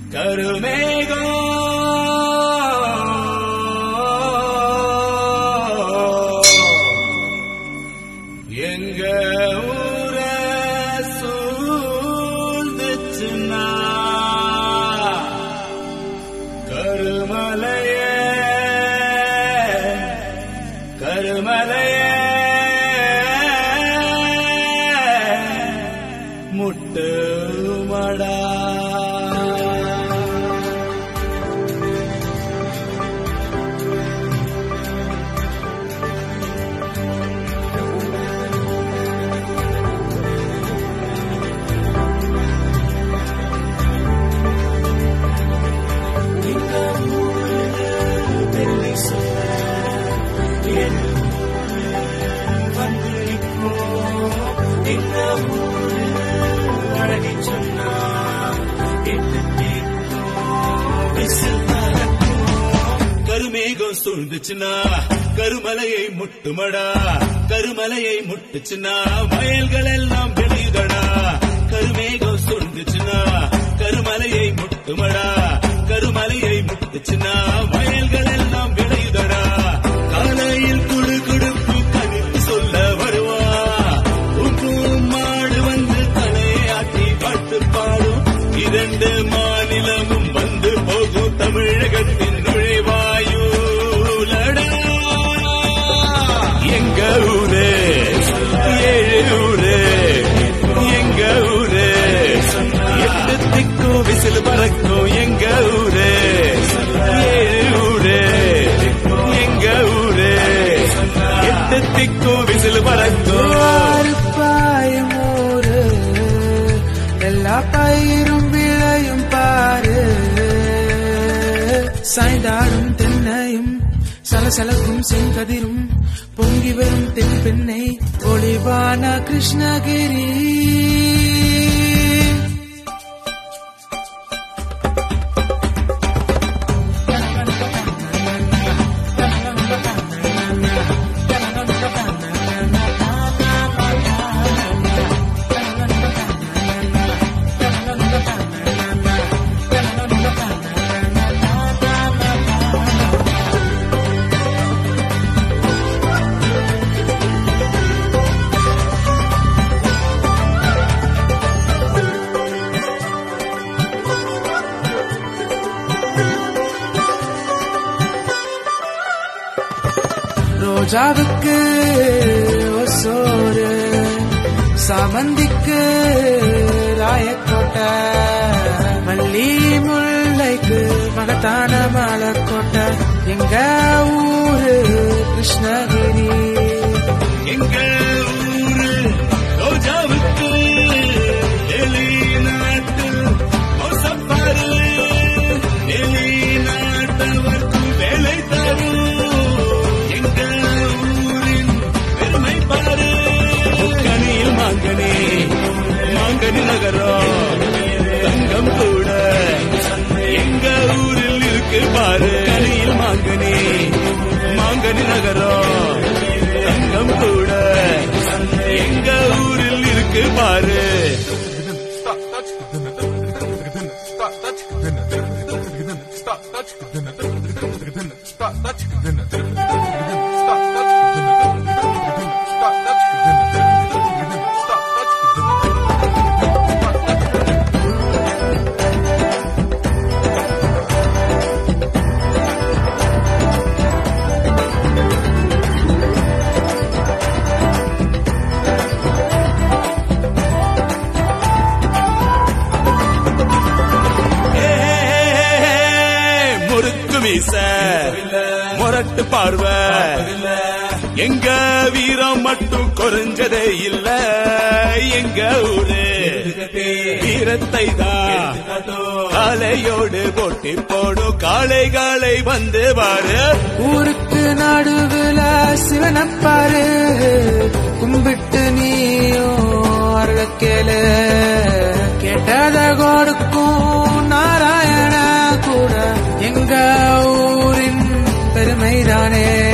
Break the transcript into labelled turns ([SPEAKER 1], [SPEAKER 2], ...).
[SPEAKER 1] கருமேகம் எங்க ஊர சூழ்ந்துச்சுன்னா கருமலைய கருமலைய முட்டுமடா கருமேகம் சூழ்ந்துச்சுன்னா கருமலையை முட்டுமடா கருமலையை முட்டுச்சுன்னா வயல்கள் எல்லாம் விளையுதடா கருமேகம் சூழ்ந்துச்சுன்னா கருமலையை முட்டுமடா கருமலையை முட்டுச்சுன்னா வயல்கள் எல்லாம் விளையுதடா காலையில் குடு குடுப்பு கணித்து சொல்ல வருவா உப்பும் மாடு வந்து தலையாட்டி பாட்டு பாடும் இரண்டு மாநிலமும் வந்து போகும் தமிழகத்தின் நுழைவாயுலடா எங்க ஊரு ஏழு ஊரு எங்க ஊரு எட்டு திக்கும் விசில் பறக்கும் எங்க ஊரு ஏழு ஊரு எங்க ஊரு எட்டு திக்கும் விசில் பறக்கும்
[SPEAKER 2] பாயும் ஊரு எல்லா பயிரும் விளையும் பாரு சாய்ந்தாடும் தென்னையும் சலசலக்கும் செங்கதிரும் பொங்கி வரும் தென் பெண்ணை ஒளிவான கிருஷ்ணகிரி ரோஜாவுக்கு ஒசோரு சாமந்திக்கு ராயக்கோட்டை மல்லி முல்லைக்கு மகத்தான மலக்கோட்டை எங்க ஊரு கிருஷ்ணகிரி
[SPEAKER 1] எங்க ஊரு ரோஜாவுக்கு எலி நாட்டு மோசப்பாரு எலி நாட்டவர்க்கு வேலை தரும் எங்க ஊரின் பெருமை பாரு கனியில் மாங்கனி மாங்கனி நகரம் தங்கம் கூட எங்க ஊரில் இருக்கு பாரு கனியில் மாங்கனி மாங்கனி நகரம் தங்கம் கூட எங்க ஊரில் இருக்கு பாரு முறுக்கு மீச முரட்டு பார்வை எங்க வீரம் மட்டும் குறைஞ்சதே இல்ல எங்க ஊரு வீரத்தை தான் காலையோடு போட்டி போடும் காலை காலை வந்து பாரு
[SPEAKER 2] ஊருக்கு நடுவுல சிவனப்பாரு கும்பிட்டு நீயும் அருள கேளு கேட்டத கொடுக்கும் நாராயண கூட எங்க ஊரின் பெருமைதானே